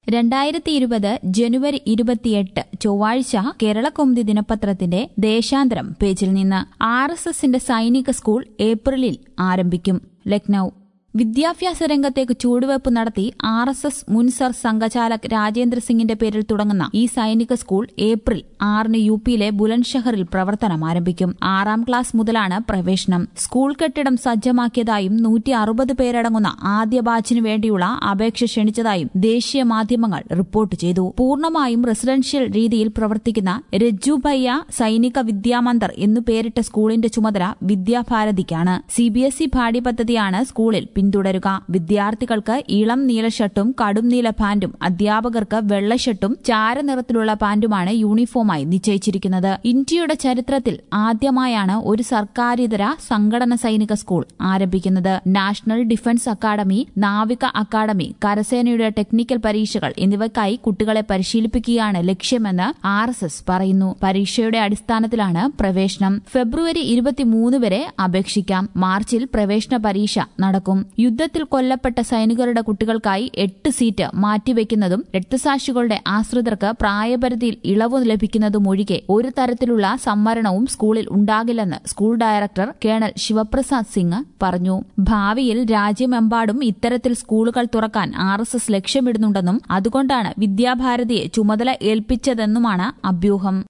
രണ്ടായിരത്തി ഇരുപത് ജനുവരി ഇരുപത്തിയെട്ട് ചൊവ്വാഴ്ച കേരളകൗമുദി ദിനപത്രത്തിന്റെ ദേശാന്തരം പേജിൽ നിന്ന് ആർ എസ് എസിന്റെ സൈനിക സ്കൂൾ ഏപ്രിലിൽ ആരംഭിക്കും ലക്നൌ വിദ്യാഭ്യാസ രംഗത്തേക്ക് ചുവടുവയ്പ് നടത്തി ആർ എസ് എസ് മുൻ സർ സംഘചാലക് രാജേന്ദ്ര സിംഗിന്റെ പേരിൽ തുടങ്ങുന്ന ഈ സൈനിക സ്കൂൾ ഏപ്രിൽ ആറിന് യു പിയിലെ ബുലൻഷഹറിൽ പ്രവർത്തനം ആരംഭിക്കും ആറാം ക്ലാസ് മുതലാണ് പ്രവേശനം സ്കൂൾ കെട്ടിടം സജ്ജമാക്കിയതായും നൂറ്റി അറുപത് പേരടങ്ങുന്ന ആദ്യ ബാച്ചിനു വേണ്ടിയുള്ള അപേക്ഷ ക്ഷണിച്ചതായും ദേശീയ മാധ്യമങ്ങൾ റിപ്പോർട്ട് ചെയ്തു പൂർണ്ണമായും റെസിഡൻഷ്യൽ രീതിയിൽ പ്രവർത്തിക്കുന്ന രജ്ജുഭയ്യ സൈനിക വിദ്യാമന്ദർ എന്നു പേരിട്ട സ്കൂളിന്റെ ചുമതല വിദ്യാഭാരതിക്കാണ് സിബിഎസ്ഇ പാഠ്യപദ്ധതിയാണ് സ്കൂളിൽ പിന്തുടരുക വിദ്യാർത്ഥികൾക്ക് ഇളം നീല ഷർട്ടും കടും നീല പാന്റും അധ്യാപകർക്ക് വെള്ള ഷർട്ടും ചാരനിറത്തിലുള്ള പാന്റുമാണ് യൂണിഫോമായി നിശ്ചയിച്ചിരിക്കുന്നത് ഇന്ത്യയുടെ ചരിത്രത്തിൽ ആദ്യമായാണ് ഒരു സർക്കാരിതര സംഘടന സൈനിക സ്കൂൾ ആരംഭിക്കുന്നത് നാഷണൽ ഡിഫൻസ് അക്കാദമി നാവിക അക്കാദമി കരസേനയുടെ ടെക്നിക്കൽ പരീക്ഷകൾ എന്നിവയ്ക്കായി കുട്ടികളെ പരിശീലിപ്പിക്കുകയാണ് ലക്ഷ്യമെന്ന് ആർ എസ് എസ് പറയുന്നു പരീക്ഷയുടെ അടിസ്ഥാനത്തിലാണ് പ്രവേശനം ഫെബ്രുവരി ഇരുപത്തിമൂന്ന് വരെ അപേക്ഷിക്കാം മാർച്ചിൽ പ്രവേശന പരീക്ഷ നടക്കും യുദ്ധത്തിൽ കൊല്ലപ്പെട്ട സൈനികരുടെ കുട്ടികൾക്കായി എട്ട് സീറ്റ് മാറ്റിവെക്കുന്നതും രക്തസാക്ഷികളുടെ ആശ്രിതർക്ക് പ്രായപരിധിയിൽ ഇളവ് ലഭിക്കുന്നതും ഒഴികെ ഒരു തരത്തിലുള്ള സംവരണവും സ്കൂളിൽ ഉണ്ടാകില്ലെന്ന് school director colonel Shivaprasad Singh പറഞ്ഞു ഭാവിയിൽ രാജ്യമെമ്പാടും ഇത്തരത്തിൽ സ്കൂളുകൾ തുറക്കാൻ ആർ എസ് എസ് ലക്ഷ്യമിടുന്നുണ്ടെന്നും അതുകൊണ്ടാണ് വിദ്യാഭാരതിയെ ചുമതല ഏൽപ്പിച്ചതെന്നുമാണ് അഭ്യൂഹം